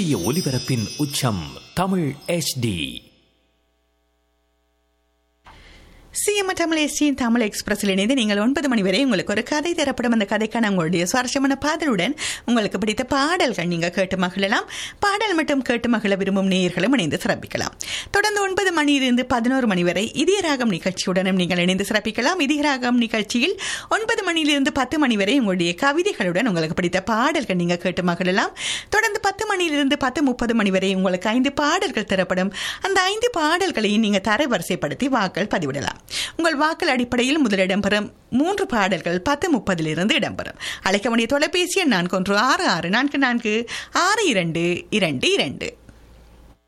சூரிய ஒளிபரப்பின் உச்சம் தமிழ் HD சிஎம் தமிழ் எஸ்டியின் தமிழ் எக்ஸ்பிரஸில் இணைந்து நீங்கள் ஒன்பது மணி வரை உங்களுக்கு ஒரு கதை தரப்படும் அந்த கதைக்கான உங்களுடைய சுவாரஸ்யமான பாடலுடன் உங்களுக்கு பிடித்த பாடல்கள் நீங்கள் கேட்டு மகிழலாம் பாடல் மட்டும் கேட்டு மகிழ விரும்பும் நேயர்களும் இணைந்து சிறப்பிக்கலாம் தொடர்ந்து ஒன்பது மணியிலிருந்து பதினோரு மணி வரை இதய ராகம் நிகழ்ச்சியுடனும் நீங்கள் இணைந்து சிறப்பிக்கலாம் இதய ராகம் நிகழ்ச்சியில் ஒன்பது மணியிலிருந்து பத்து மணி வரை உங்களுடைய கவிதைகளுடன் உங்களுக்கு பிடித்த பாடல்கள் நீங்கள் கேட்டு மகிழலாம் தொடர்ந்து பத்து மணியிலிருந்து பத்து முப்பது மணி வரை உங்களுக்கு ஐந்து பாடல்கள் தரப்படும் அந்த ஐந்து பாடல்களையும் நீங்கள் தரவரிசைப்படுத்தி வாக்கள் பதிவிடலாம் உங்கள் வாக்கள் அடிப்படையில் முதலிடம் பெறும் மூன்று பாடல்கள் பத்து முப்பதிலிருந்து இடம்பெறும் அழைக்க வேண்டிய தொலைபேசி எண் நான்கு ஒன்று ஆறு ஆறு நான்கு நான்கு ஆறு இரண்டு இரண்டு இரண்டு